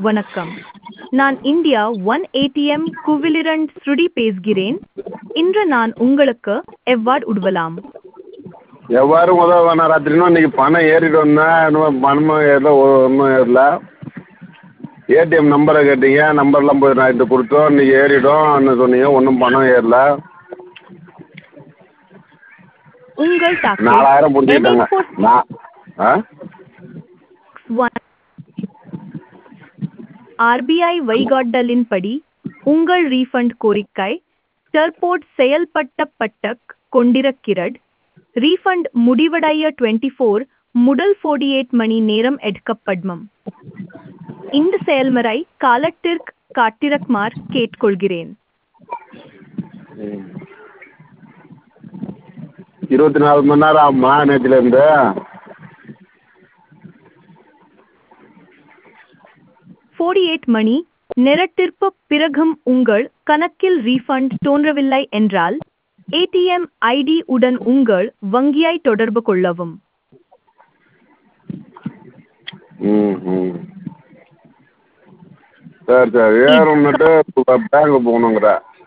வணக்கம் நான் India one ATM குவிலிரண்ட் ஸ்ருடி பேசுகிறேன் இன்று நான் உங்களுக்கு எவ்வாறு உதவலாம் எவ்வாறு உதவ வேணாம் ராத்திரினா இன்றைக்கி பணம் ஏறிட்டு வந்தேன் இன்னும் பணமும் ஏறல ஒன்றும் ஏறல ஏடிஎம் நம்பரை கேட்டீங்க நம்பர்லாம் போய் நைட்டு கொடுத்தோம் இன்றைக்கி ஏறிடும்னு சொன்னீங்க ஒன்றும் பணம் ஏறல உங்கள் டாக்கெட் நாலாயிரம் பிடிச்சிக்கிட்டாங்க நான் ஆ ஆர்பிஐ வழிகாட்டலின்படி உங்கள் ரீஃபண்ட் கோரிக்கை டர்போர்ட் செயல்பட்டப்பட்ட கொண்டிருக்கிறது ரீஃபண்ட் முடிவடைய டுவெண்ட்டி ஃபோர் முதல் ஃபோர்டி எயிட் மணி நேரம் எடுக்கப்படும் இந்த செயல்முறை காலத்திற்கு காட்டிரக்குமாறு கேட்டுக்கொள்கிறேன் இருபத்தி நாலு மணி நேரம் ஆகுமா நேற்றுலேருந்து ஃபோர்டி எயிட் மணி நேரத்திற்கு பிறகும் உங்கள் கணக்கில் ரீஃபண்ட் தோன்றவில்லை என்றால் ஏடிஎம் ஐடி உடன் உங்கள் வங்கியை தொடர்பு கொள்ளவும் ம் ம் சரி சரி ஏறணுன்னுட்டு பேங்க்கு போகணுங்கிற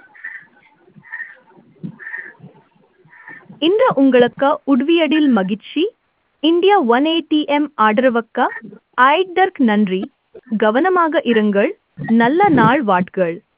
இன்று உங்களுக்கு உதவியடில் மகிழ்ச்சி இந்தியா ஒன் ஏடிஎம் ஆதரவுக்கு ஆய்தற்கு நன்றி கவனமாக இருங்கள் நல்ல நாள் வாட்கள்